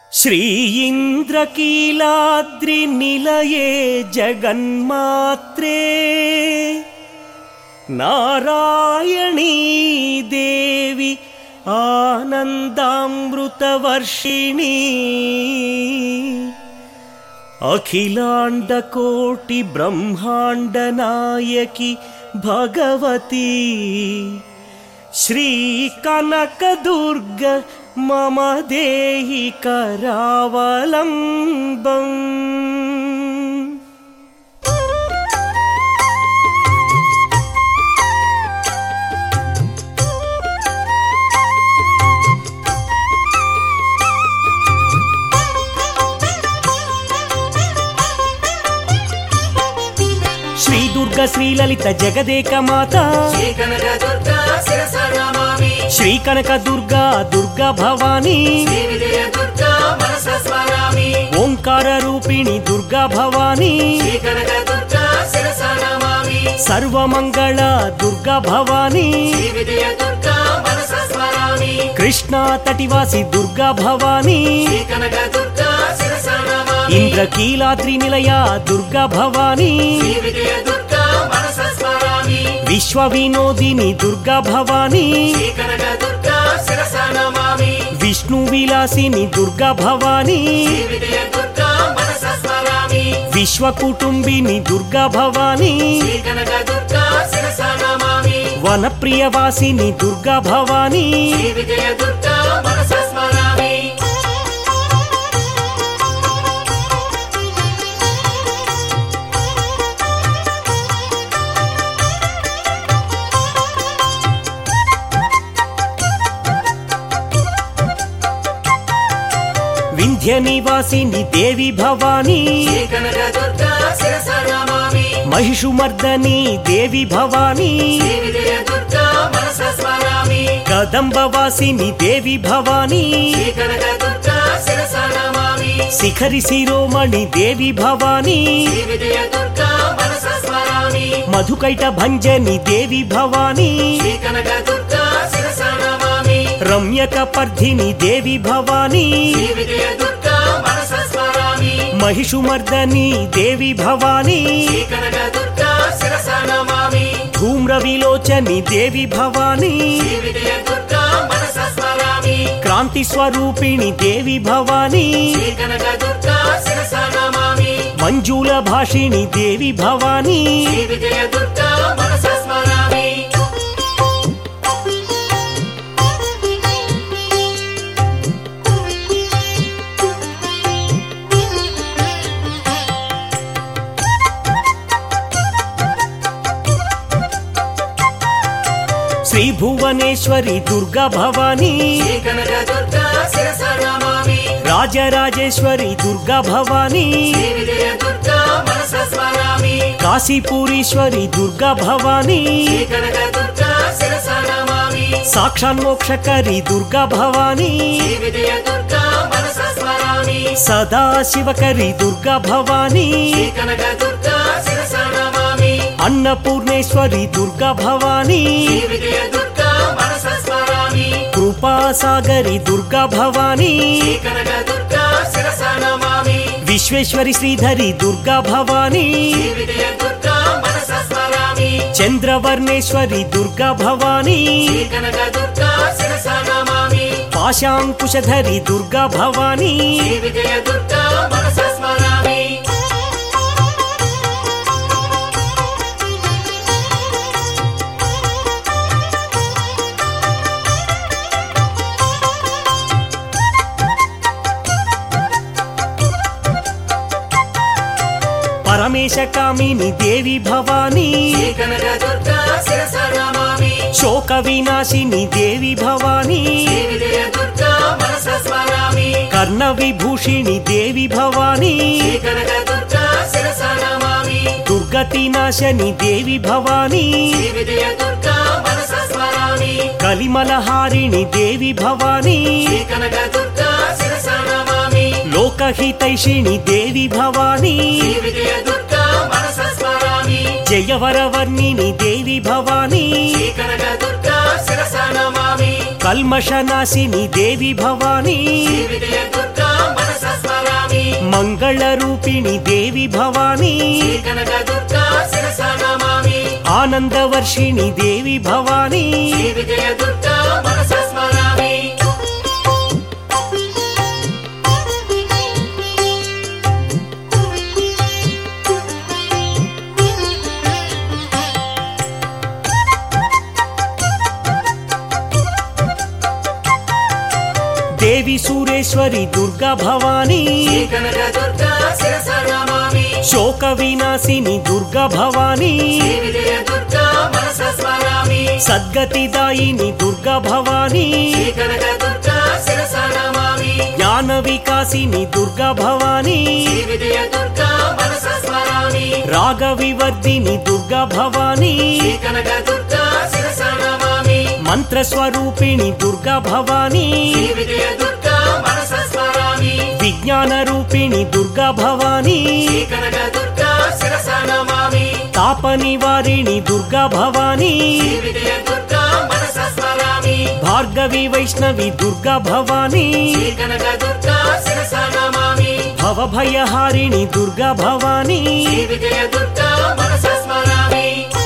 श्रीइन्द्रकीलाद्रिनिलये जगन्मात्रे नारायणी देवि आनन्दामृतवर्षिणी अखिलाण्डकोटिब्रह्माण्डनायकि भगवती श्रीकनकदुर्ग मम देहि करावलम्बम् శ్రీదుర్గ శ్రీలలిత జగదేక మాత శ్రీ కనక దుర్గా శిరస నమామి శ్రీ కనక దుర్గా దుర్గా భవానీ శ్రీ విజయ దుర్గా మనస స్మరామి ఓంకార రూపిణి దుర్గా భవానీ శ్రీ కనక దుర్గా శిరస నమామి సర్వమంగళ దుర్గా భవానీ శ్రీ విజయ దుర్గా మనస స్మరామి కృష్ణా తటివాసి దుర్గా భవానీ శ్రీ కనక దుర్గా శిరస నమామి ఇంద్రకీలాద్రి నిలయ దుర్గా భవానీ శ్రీ విజయ దుర్గా మనస స్మరామి విశ్వ వినోదిని దుర్గా భవానీ శ్రీ కనక దుర్గా శిరస నమామి విష్ణు విలాసిని దుర్గా భవానీ శ్రీ విజయ దుర్గా మనస స్మరామి విశ్వ కుటుంబిని దుర్గా భవానీ శ్రీ కనక దుర్గా శిరస నమామి వనప్రియవాసిని దుర్గా భవానీ శ్రీ విజయ దుర్గా మనస స్మరామి వింధ్య నివాసిని దేవి భవానీ శ్రీ కనక దుర్గా శిరస నమామి మహిషుమర్దని దేవి భవానీ శ్రీ విజయ దుర్గా మనస స్మరామి కదంబవాసిని దేవి భవానీ శ్రీ కనక దుర్గా శిరస నమామి శిఖరి శిరోమణి దేవి భవానీ శ్రీ విజయ దుర్గా మనస స్మరామి మధుకైట భంజని దేవి భవానీ శ్రీ కనక దుర్గా శిరస నమామి రమ్యక పర్ధిని దేవి భవానీ శ్రీ విజయ దుర్గా మనస స్మరామి మహిషుమర్దని దేవి భవానీ శ్రీ కనక దుర్గా శిరస నమామి ధూమ్ర విలోచని దేవి భవానీ శ్రీ విజయ దుర్గా మనస స్మరామి క్రాంతి స్వరూపిణి దేవి భవానీ శ్రీ కనక దుర్గా శిరస నమామి మంజుల భాషిణి దేవి భవానీ శ్రీ విజయ దుర్గా మనస స్మరామి శ్రీ భువనేశ్వరి దుర్గా భవానీ శ్రీ కనక దుర్గా శిరస నమామి రాజరాజేశ్వరి దుర్గా భవానీ శ్రీ విజయ దుర్గా మనస స్మరామి కాశీపూరీశ్వరి దుర్గా భవానీ శ్రీ కనక దుర్గా శిరస నమామి సాక్షాన్మోక్షకరి దుర్గా భవానీ శ్రీ విజయ దుర్గా మనస స్మరామి సదా శివకరి దుర్గా భవానీ శ్రీ కనక దుర్గా శిరస నమామి అన్నపూర్ణేశ్వరి దుర్గా భవానీ శ్రీ విజయ దుర్గా మనస స్మరామి కృపాసాగరి దుర్గా భవానీ శ్రీ కనక దుర్గా శిరస నమామి విశ్వేశ్వరి శ్రీధరి దుర్గా భవానీ శ్రీ విజయ దుర్గా మనస స్మరామి చంద్రవర్ణేశ్వరి దుర్గా భవానీ శ్రీ కనక దుర్గా శిరస నమామి పాశాంకుశధరి దుర్గా భవానీ శ్రీ విజయ దుర్గా మనస స్మరామి పరమేశ కామిని దేవి భవానీ శ్రీ కనక దుర్గా శిరస నమామి శోక వినాశిని దేవి భవానీ శ్రీ విజయ దుర్గా మనస స్మరామి కర్ణ విభూషిణి దేవి భవానీ శ్రీ కనక దుర్గా శిరస నమామి దుర్గతి నాశని దేవి భవానీ శ్రీ విజయ దుర్గా మనస స్మరామి కలిమలహారిణి దేవి భవానీ శ్రీ కనక దుర్గా శిరస నమామి లోకహితైషిణి దేవి భవానీ శ్రీ విజయ దుర్గా మనస స్మరామి జయవరవర్ణిని దేవి భవానీ శ్రీ కనక దుర్గా శిరస నమామి కల్మషనాశిని దేవి భవానీ శ్రీ విజయ దుర్గా మన మంగళరూపిణి దేవి భవానీ శ్రీ కనక దుర్గా శిరస నమామి ఆనందవర్షిణి దేవి భవానీ శ్రీ విజయ దుర్గా మనస స్మరామి దేవి సూరేశ్వరి దుర్గా భవానీ శ్రీ కనక దుర్గా శిరస నమామి శోక వినాశిని దుర్గా భవానీ శ్రీ విజయ దుర్గా మనస స్మరామి సద్గతిదాయిని దుర్గా భవానీ శ్రీ కనక దుర్గా శిరస నమామి జ్ఞాన వికాసిని దుర్గా భవానీ శ్రీ విజయ దుర్గా మనస స్మరామి రాగ వివర్ధిని దుర్గా భవానీ శ్రీ కనక దుర్గా శిరస నమామి మంత్రస్వరూపిణి దుర్గా భవానీ శ్రీ విజయ దుర్గా మనస స్మరామి విజ్ఞాన రూపిణి దుర్గా భవానీ శ్రీ కనక దుర్గా శిరస నమామి తాప నివారిణి దుర్గా భవానీ శ్రీ విజయ దుర్గా మనస స్మరామి భార్గవి వైష్ణవి దుర్గా భవానీ శ్రీ కనక దుర్గా శిరస నమామి భవభయహారిణి దుర్గా భవానీ శ్రీ విజయ దుర్గా మనస స్మరామి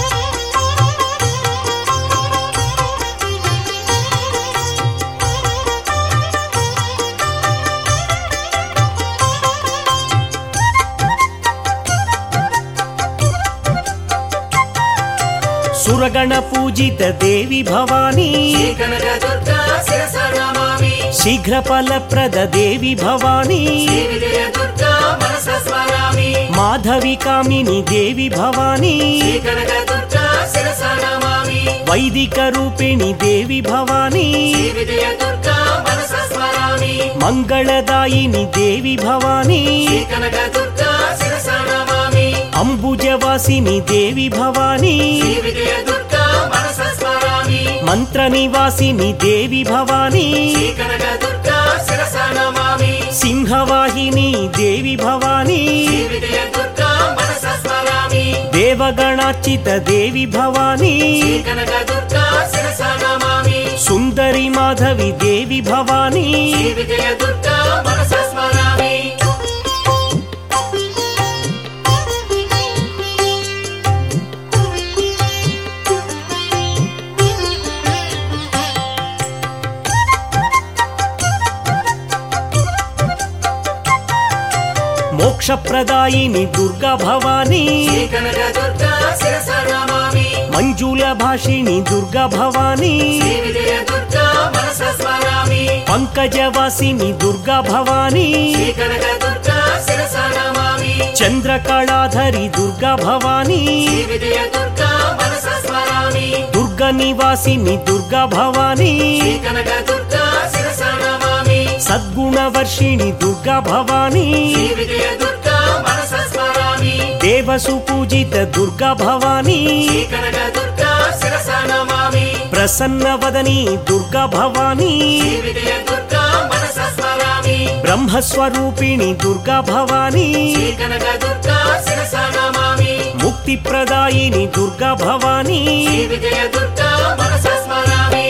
సురగణ పూజిత దేవి భవానీ శ్రీ కనక దుర్గా శిరస నమామి శీఘ్ర ఫలప్రద దేవి భవానీ శ్రీ విజయ దుర్గా మనస స్మరామి మాధవి కామిని దేవి భవానీ శ్రీ కనక దుర్గా శిరస నమామి వైదిక రూపిణి దేవి భవానీ శ్రీ విజయ దుర్గా మనస స్మరామి మంగళదాయిని దేవి భవానీ శ్రీ కనక దుర్గా శిరస నమామి అంబుజవాసిని దేవి భవానీ శ్రీ విజయ దుర్గా మనస స్మరామి మంత్ర నివాసిని దేవి భవానీ శ్రీ కనక దుర్గా శిరస నమామి సింహవాహిని దేవి భవానీ శ్రీ విజయ దుర్గా మనస స్మరామి దేవగణార్చిత దేవి భవానీ శ్రీ కనక దుర్గా శిరస నమామి సుందరి మాధవి దేవి భవానీ శ్రీ విజయ దుర్గా మనస స్మరామి మోక్షప్రదాయిని దుర్గా భవానీ శ్రీ కనక దుర్గా శిరస నమామి మంజుల భాషిణి దుర్గా భవానీ శ్రీ విజయ దుర్గా మనస స్మరామి పంకజవాసిని దుర్గా భవానీ శ్రీ కనక దుర్గా శిరస నమామి చంద్రకళాధరి దుర్గా భవానీ శ్రీ విజయ దుర్గా మనస స్మరామి దుర్గ నివాసిని దుర్గా భవానీ శ్రీ కనక దుర్గా శిరస నమామి సద్గుణవర్షిణి దుర్గా భవానీ శ్రీ విజయ దుర్గా మనస స్మరామి దేవసు పూజిత దుర్గా భవానీ శ్రీ కనక దుర్గా శిరస నమామి ప్రసన్నవదని దుర్గా భవానీ శ్రీ విజయ దుర్గా మనస స్మరామి బ్రహ్మస్వరూపిణి దుర్గా భవానీ శ్రీ కనక దుర్గా శిరస నమామి ముక్తిప్రదాయిని దుర్గా భవానీ శ్రీ విజయ దుర్గా మనస స్మరామి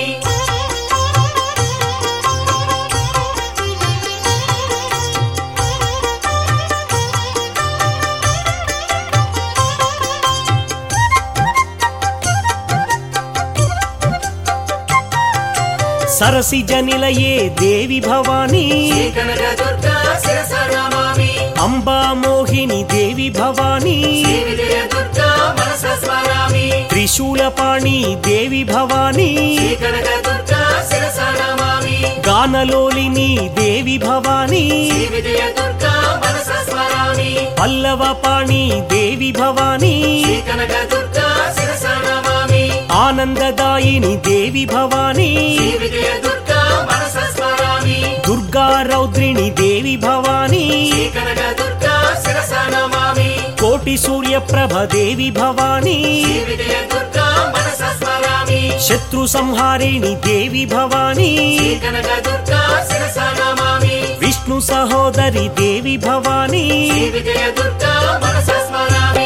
సరసిజ నిలయే దేవి భవానీ శ్రీ కనక దుర్గా శిరస నమామి అంబా మోహిని దేవి భవానీ శ్రీ విజయ దుర్గా మనస స్మరామి త్రిశూలపాణి దేవి భవానీ శ్రీ కనక దుర్గా శిరస నమామి గానలోలిని దేవి భవానీ శ్రీ విజయ దుర్గా మనస స్మరామి పల్లవపాణి దేవి భవానీ శ్రీ కనక దుర్గా శిరస నమామి ఆనందదాయిని దేవి భవానీ శ్రీ విజయ దుర్గా మనస స్మరామి దుర్గా రౌద్రిణి దేవి భవానీ శ్రీ కనక దుర్గా శిరస నమామి కోటి సూర్యప్రభ దేవి భవానీ శ్రీ విజయ దుర్గా మనస స్మరామి శత్రు సంహారిణి దేవి భవానీ శ్రీ కనక దుర్గా శిరస నమామి విష్ణు సహోదరి దేవి భవానీ శ్రీ విజయ దుర్గా మనస స్మరామి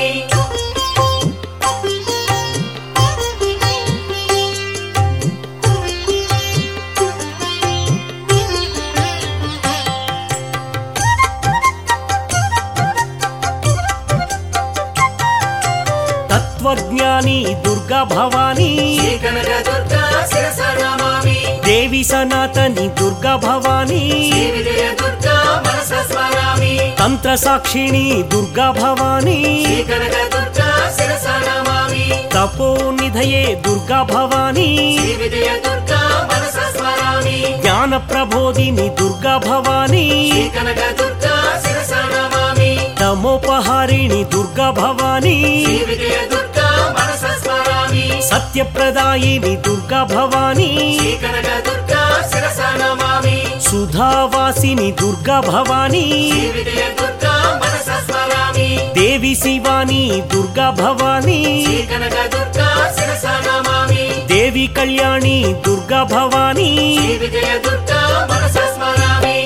తత్వజ్ఞాని దుర్గా భవానీ శ్రీ కనక దుర్గా శిరస నమామి దేవి సనాతని దుర్గా భవానీ శ్రీ విజయ దుర్గా మనస స్మరామి తంత్ర సాక్షిణి దుర్గా భవానీ శ్రీ కనక దుర్గా శిరస నమామి తపోనిధయే దుర్గా భవానీ శ్రీ విజయ దుర్గా మనస స్మరామి జ్ఞాన ప్రబోధిని దుర్గా భవానీ శ్రీ కనక దుర్గా శిరస నమామి తమోపహారిణి దుర్గా భవానీ శ్రీ విజయ దుర్గా మనస స్మరామి సత్యప్రదాయిని దుర్గా భవానీ శ్రీ కనక దుర్గా శిరస నమామి సుధావాసిని దుర్గా భవానీ శ్రీ విజయ దుర్గా మనస స్మరామి దేవి శివాని దుర్గా భవానీ శ్రీ కనక దుర్గా శిరస నమామి దేవి కళ్యాణి దుర్గా భవానీ శ్రీ విజయ దుర్గా మనస స్మరామి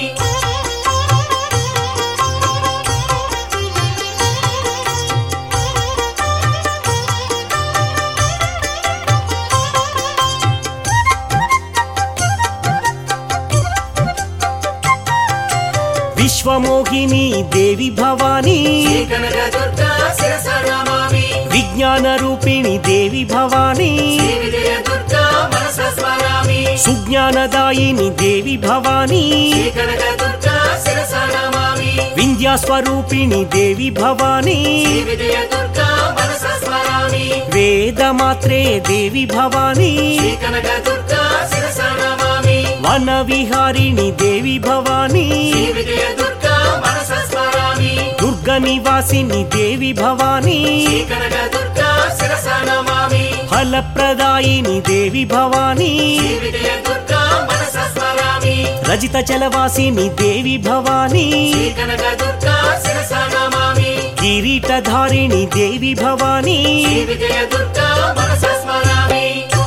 విశ్వమోహిని దేవి భవానీ శ్రీ కనక దుర్గా శిరస నమామి విజ్ఞాన రూపిణి దేవి భవానీ శ్రీ విజయ దుర్గా మనస స్మరామి సుజ్ఞానదాయిని దేవి భవానీ శ్రీ కనక దుర్గా శిరస నమామి వింధ్యాస్వరూపిణి దేవి భవానీ శ్రీ విజయ దుర్గా మనస స్మరామి వేదమాత్రే దేవి భవానీ శ్రీ కనక దుర్గా శిరస నమామి వన విహారిణి దేవి భవానీ శ్రీ విజయ దుర్గా మనస స్మరామి దుర్గ నివాసిని దేవి భవానీ శ్రీ కనక దుర్గా శిరస నమామి ఫలప్రదాయిని దేవి భవానీ శ్రీ విజయ దుర్గా మనస స్మరామి రజిత చలవాసిని దేవి భవానీ శ్రీ కనక దుర్గా శిరస నమామి కిరీటధారిణి దేవి భవానీ శ్రీ విజయ దుర్గా మనస స్మరామి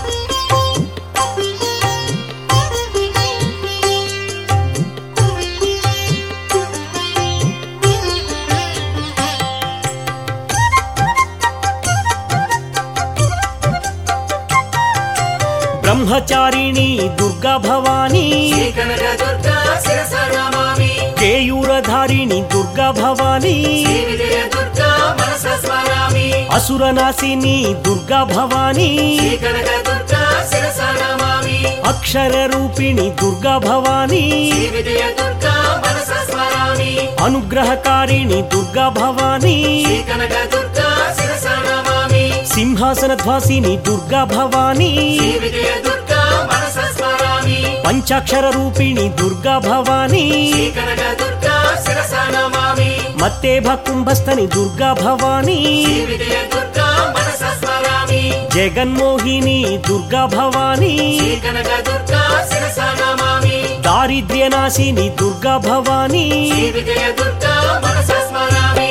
బ్రహ్మచారిణి దుర్గా భవానీ శ్రీ కనక దుర్గా శిరస నమామి కేయూరధారిణి దుర్గా భవానీ శ్రీ విజయ దుర్గా మనస స్మరామి అసురనాశిని దుర్గా భవానీ శ్రీ కనక దుర్గా శిరస నమామి అక్షర రూపిణి దుర్గా భవానీ శ్రీ విజయ దుర్గా మనస స్మరామి అనుగ్రహకారిణి దుర్గా భవానీ శ్రీ కనక దుర్గా శిరస నమామి సింహాసనధ్వాసిని దుర్గా భవానీ శ్రీ విజయ దుర్గా మనస స్మరామి పంచాక్షర రూపిణి దుర్గా భవానీ శ్రీ కనక దుర్గా శిరస నమామి మత్తేభ కుంభస్థని దుర్గా భవానీ శ్రీ విజయ దుర్గా మనస స్మరామి జగన్మోహిని దుర్గా భవానీ శ్రీ కనక దుర్గా శిరస నమామి దారిద్ర్యనాశిని దుర్గా భవానీ శ్రీ విజయ దుర్గా మనస స్మరామి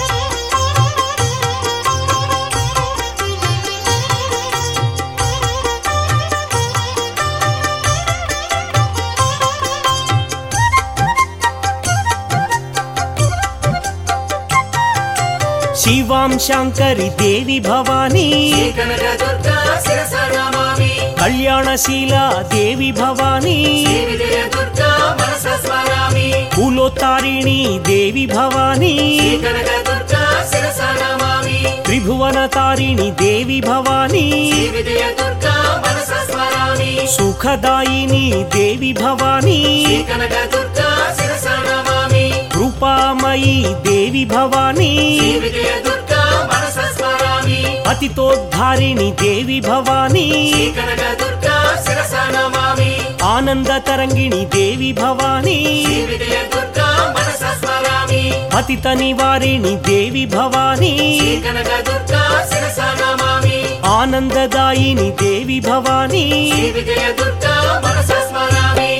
శివాం శంకరి దేవి భవానీ శ్రీ కనక దుర్గా శిరస నమామి కళ్యాణశీల దేవి భవానీ శ్రీ విజయ దుర్గా మనస స్మరామి కులోత్తారిణి దేవి భవానీ శ్రీ కనక దుర్గా శిరస నమామి త్రిభువన తారిణి దేవి భవానీ శ్రీ విజయ దుర్గా మనస స్మరామి సుఖదాయిని దేవి భవానీ శ్రీ కనక దుర్గా శిరస నమామి కృపామయి దేవి భవానీ శ్రీ విజయ దుర్గా మనస స్మరామి పతితోద్ధారిణి దేవి భవానీ శ్రీ కనక దుర్గా శిరస నమామి ఆనంద తరంగిణి దేవి భవానీ శ్రీ విజయ దుర్గా మనస స్మరామి పతిత నివారిణి దేవి భవానీ శ్రీ కనక దుర్గా శిరస నమామి ఆనందదాయిని దేవి భవానీ శ్రీ విజయ దుర్గా మనస స్మరామి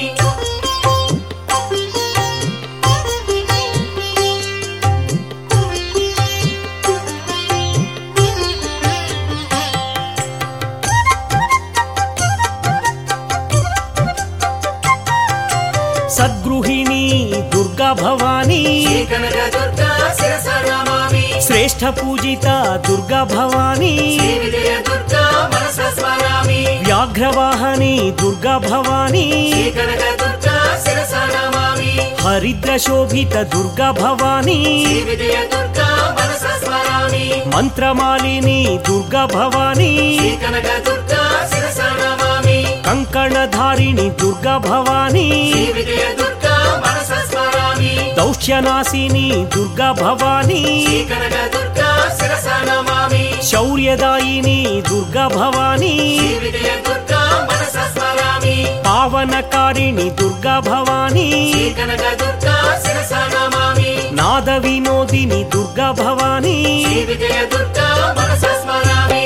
సద్గృహిణి దుర్గా భవానీ శ్రీ కనక దుర్గా శిరస నమామి శ్రేష్ఠ పూజిత దుర్గా భవానీ శ్రీ విజయ దుర్గా మనస స్మరామి వ్యాఘ్రవాహని దుర్గా భవానీ శ్రీ కనక దుర్గా శిరస నమామి హరిద్ర శోభిత దుర్గా భవానీ శ్రీ విజయ దుర్గా మనస స్మరామి మంత్రమాలిని దుర్గా భవానీ శ్రీ కనక దుర్గా శిరస నమామి కంకణధారిణి దుర్గా భవానీ శ్రీ విజయ దుర్గా మనస స్మరామి దౌష్యనాశిని దుర్గా భవానీ శ్రీ కనక దుర్గా శిరస నమామి శౌర్యదాయిని దుర్గా భవానీ శ్రీ విజయ దుర్గా మనస స్మరామి పావనకారిణి దుర్గా భవానీ శ్రీ కనక దుర్గా శిరస నమామి నాద వినోదిని దుర్గా భవానీ శ్రీ విజయ దుర్గా మనస స్మరామి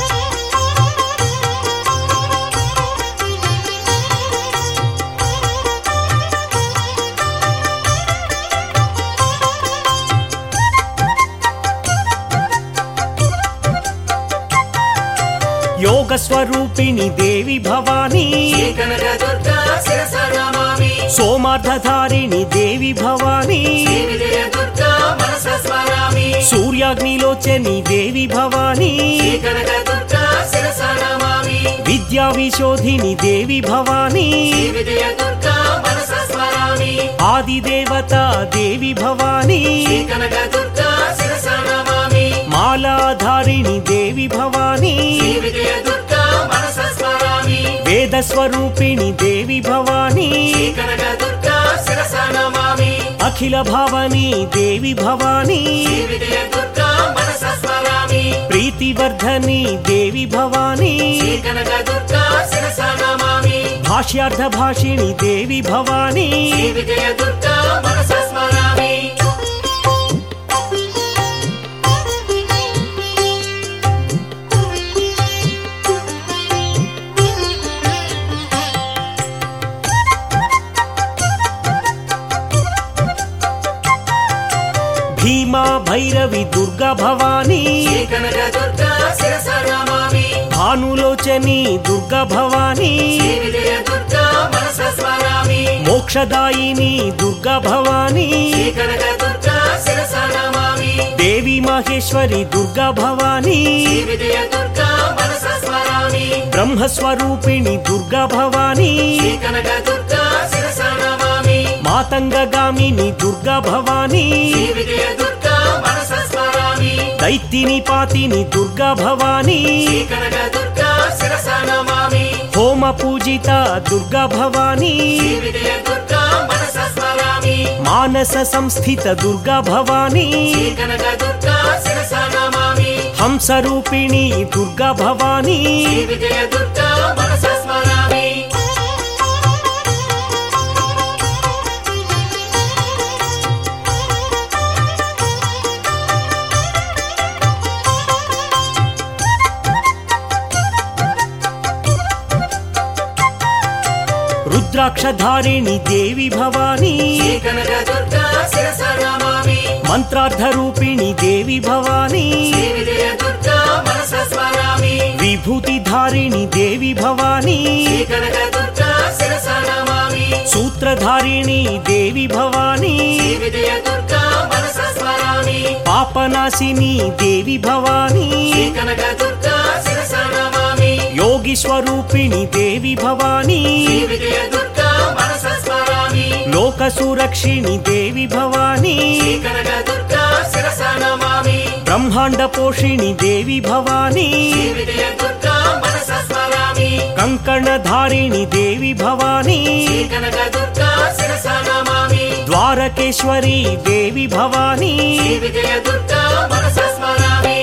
యోగ స్వరూపిణి దేవి భవానీ శ్రీ కనక దుర్గా శిరస నమామి సోమార్థధారిణి దేవి భవానీ శ్రీ విజయ దుర్గా మనస స్మరామి సూర్యాగ్నిలోచని దేవి భవానీ శ్రీ కనక దుర్గా శిరస నమామి విద్యా విశోధిని దేవి భవానీ శ్రీ విజయ దుర్గా మనస స్మరామి ఆదిదేవత దేవి భవానీ శ్రీ కనక దుర్గా శిరస నమామి మాలాధారిణి దేవి భవానీ శ్రీ విజయ దుర్గా మనస స్మరామి వేద స్వరూపిణి దేవి భవానీ శ్రీ కనక దుర్గా శిరస నమామి అఖిల భావని దేవి భవానీ శ్రీ విజయ దుర్గా మనస స్మరామి ప్రీతివర్ధని దేవి భవానీ శ్రీ కనక దుర్గా శిరస నమామి భాష్యార్థ భాషిణి దేవి భవానీ శ్రీ విజయ దుర్గా మనస స్మరామి భీమా భైరవి దుర్గా భవానీ శ్రీ కనక దుర్గా శిరస నమామి భానులోచని దుర్గా భవానీ శ్రీ విజయ దుర్గా మనస స్మరామి మోక్షదాయిని దుర్గా భవానీ శ్రీ కనక దుర్గా శిరస నమామి దేవి మహేశ్వరి దుర్గా భవానీ శ్రీ విజయ దుర్గా మనస స్మరామి బ్రహ్మస్వరూపిణి దుర్గా భవానీ శ్రీ కనక దుర్గా శిరస నమామి మాతంగగామిని దుర్గా భవానీ శ్రీ విజయ దుర్గా మనస స్మరామి దైత్తిని పాతిని దుర్గా భవానీ శ్రీ కనక దుర్గా శిరస నమామి హోమ పూజిత దుర్గా భవానీ శ్రీ విజయ దుర్గా మనస స్మరామి మానస సంస్థిత దుర్గా భవానీ శ్రీ కనక దుర్గా శిరస నమామి హంసరూపిణి దుర్గా భవానీ శ్రీ విజయ దుర్గా మనస స్మరామి రుద్రాక్షధారిణి దేవి భవానీ శ్రీ కనక దుర్గా శిరస నమామి మంత్రార్థరూపిణి దేవి భవానీ శ్రీ విజయ దుర్గా మనస స్మరామి విభూతిధారిణి దేవి భవానీ శ్రీ కనక దుర్గా శిరస నమామి సూత్రధారిణి దేవి భవానీ శ్రీ విజయ దుర్గా మనస స్మరామి పాపనాశిని దేవి భవానీ శ్రీ కనక దుర్గా శిరస నమామి యోగి స్వరూపిణి దేవి భవానీ శ్రీ విజయ దుర్గా మనస స్మరామి లోక సురక్షిణి దేవి భవానీ శ్రీ కనక దుర్గా శిరస నమామి బ్రహ్మాండ పోషిణి దేవి భవానీ శ్రీ విజయ దుర్గా మనస స్మరామి కంకణధారిణి దేవి భవానీ శ్రీ కనక దుర్గా శిరస నమామి ద్వారకేశ్వరి దేవి భవానీ శ్రీ విజయ దుర్గా మనస స్మరామి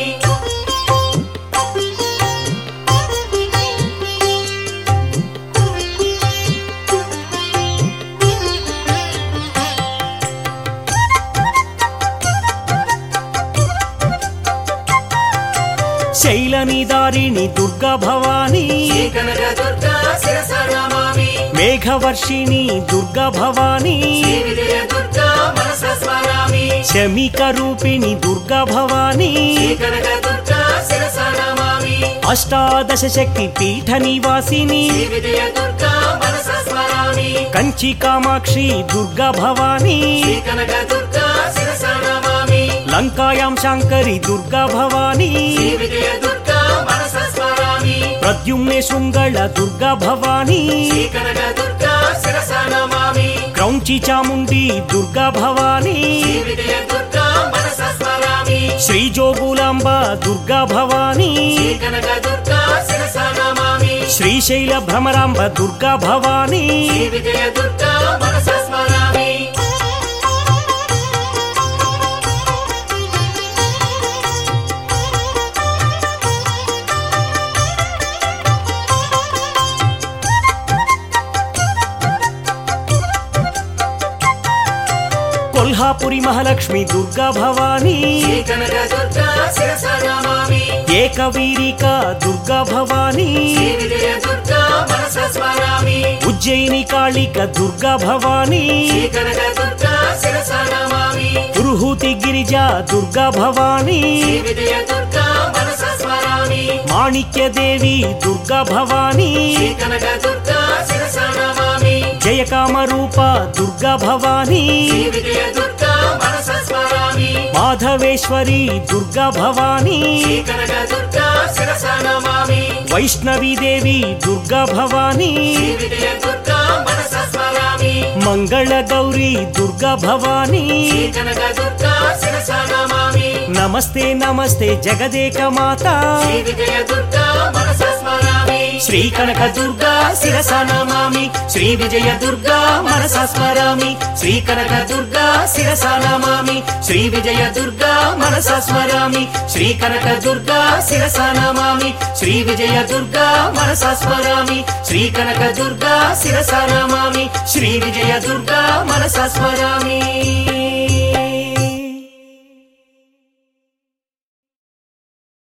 శైలనిదారిణి దుర్గా భవానీ శ్రీ కనక దుర్గా శిరస నమామి మేఘవర్షిణి దుర్గా భవానీ శ్రీ విజయ దుర్గా మనస స్మరామి శమిక రూపిణి దుర్గా భవానీ శ్రీ కనక దుర్గా శిరస నమామి అష్టాదశ శక్తి పీఠ నివాసిని శ్రీ విజయ దుర్గా మనస స్మరామి కంచి కామాక్షి దుర్గా భవానీ శ్రీ కనక దుర్గా శిరస నమామి లంకాయాం శాంకరి దుర్గా భవానీ శ్రీ విజయ దుర్గా మనస స్మరామి ప్రద్యుమ్నే శృంగళ దుర్గా భవానీ శ్రీ కనక దుర్గా శిరస నమామి క్రౌంచి చాముండి దుర్గా భవానీ శ్రీ విజయ దుర్గా మనస స్మరామి శ్రీ జోగులాంబ దుర్గా భవానీ శ్రీ కనక దుర్గా శిరస నమామి శ్రీశైల భ్రమరాంబ దుర్గా భవానీ శ్రీ విజయ దుర్గా మనస స్మరామి కొల్హాపురి మహాలక్ష్మి దుర్గా భవానీ శ్రీ కనక దుర్గా శిరస నమామి ఏకవీరిక దుర్గా భవానీ శ్రీ విజయ దుర్గా మనస స్మరామి ఉజ్జయిని కాళిక దుర్గా భవానీ శ్రీ కనక దుర్గా శిరస నమామి పురుహూతి గిరిజ దుర్గా భవానీ శ్రీ విజయ దుర్గా మనస స్మరామి మాణిక్యదేవి దుర్గా భవానీ శ్రీ కనక దుర్గా శిరస నమామి జయకామరూప దుర్గా భవానీ శ్రీ విజయ దుర్గా మనస స్మరామి మాధవేశ్వరి దుర్గా భవానీ శ్రీ కనక దుర్గా శిరస నమామి వైష్ణవీదేవి దుర్గా భవానీ శ్రీ విజయ దుర్గా మనస స్మరామి మంగళ గౌరీ దుర్గా భవానీ శ్రీ కనక దుర్గా శిరస నమామి నమస్తే నమస్తే జగదేక మాత శ్రీ విజయ దుర్గా మనస స్మరామి శ్రీ కనక దుర్గా శిరస నమామి శ్రీ విజయ దుర్గా మనస స్మరామి శ్రీ కనక దుర్గా శిరస నమామి శ్రీ విజయ దుర్గా మనస స్మరామి శ్రీ కనక దుర్గా శిరస నమామి శ్రీ విజయ దుర్గా మనస స్మరామి శ్రీ కనక దుర్గా శిరస నమామి శ్రీ విజయ దుర్గా మనస స్మరామి